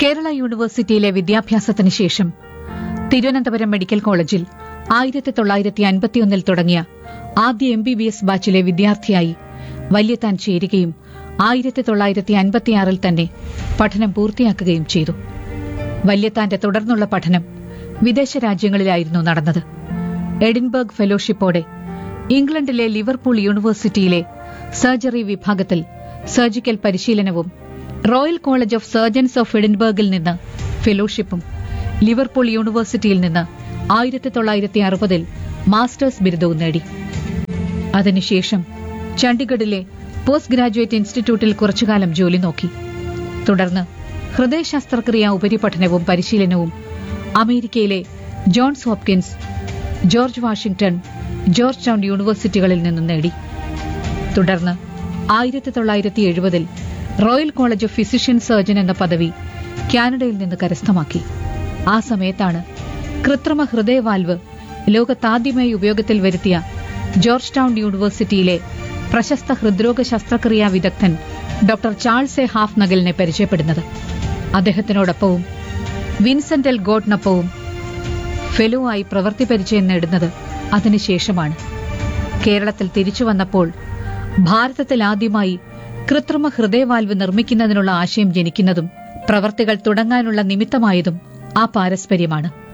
കേരള യൂണിവേഴ്സിറ്റിയിലെ വിദ്യാഭ്യാസത്തിന് ശേഷം തിരുവനന്തപുരം മെഡിക്കൽ കോളേജിൽ ആയിരത്തി തൊള്ളായിരത്തി അൻപത്തിയൊന്നിൽ തുടങ്ങിയ ആദ്യ എം ബി ബി എസ് ബാച്ചിലെ വിദ്യാർത്ഥിയായി വല്യത്താൻ ചേരുകയും ആയിരത്തി തൊള്ളായിരത്തി അൻപത്തിയാറിൽ തന്നെ പഠനം പൂർത്തിയാക്കുകയും ചെയ്തു വല്യത്താന്റെ തുടർന്നുള്ള പഠനം വിദേശ രാജ്യങ്ങളിലായിരുന്നു നടന്നത് എഡിൻബർഗ് ഫെലോഷിപ്പോടെ ഇംഗ്ലണ്ടിലെ ലിവർപൂൾ യൂണിവേഴ്സിറ്റിയിലെ സർജറി വിഭാഗത്തിൽ സർജിക്കൽ പരിശീലനവും royal college of surgeons of എഡിൻബർഗിൽ നിന്ന് ഫെലോഷിപ്പും ലിവർപൂൾ യൂണിവേഴ്സിറ്റിയിൽ നിന്ന് ആയിരത്തി തൊള്ളായിരത്തി അറുപതിൽ മാസ്റ്റേഴ്സ് ബിരുദവും നേടി അതിനുശേഷം ചണ്ഡിഗഡിലെ പോസ്റ്റ് ഗ്രാജുവേറ്റ് ഇൻസ്റ്റിറ്റ്യൂട്ടിൽ കുറച്ചുകാലം ജോലി നോക്കി തുടർന്ന് ഹൃദയ ശസ്ത്രക്രിയ ഉപരിപഠനവും പരിശീലനവും അമേരിക്കയിലെ Johns Hopkins George Washington Georgetown യൂണിവേഴ്സിറ്റികളിൽ നിന്നും നേടി തുടർന്ന് ആയിരത്തി തൊള്ളായിരത്തി എഴുപതിൽ royal college of physician surgeon എന്ന പദവി കാനഡയിൽ നിന്ന് കരസ്ഥമാക്കി ആ സമയത്താണ് കൃത്രിമ ഹൃദയവാൽവ് ലോകത്താദ്യമായി ഉപയോഗത്തിൽ വരുത്തിയ ജോർജ് ടൗൺ യൂണിവേഴ്സിറ്റിയിലെ പ്രശസ്ത ഹൃദ്രോഗ ശസ്ത്രക്രിയാ വിദഗ്ധൻ ഡോക്ടർ ചാൾസ് എ ഹാഫ് നഗലിനെ പരിചയപ്പെടുന്നത് അദ്ദേഹത്തിനോടൊപ്പവും വിൻസെന്റ് എൽ ഗോട്ടിനൊപ്പവും ഫെലോ ആയി പ്രവൃത്തി പരിചയം നേടുന്നത് അതിനുശേഷമാണ് കേരളത്തിൽ തിരിച്ചു വന്നപ്പോൾ ഭാരതത്തിൽ ആദ്യമായി കൃത്രിമ ഹൃദയവാൽവ് നിർമ്മിക്കുന്നതിനുള്ള ആശയം ജനിക്കുന്നതും പ്രവർത്തികൾ തുടങ്ങാനുള്ള നിമിത്തമായതും ആ പാരസ്പര്യമാണ്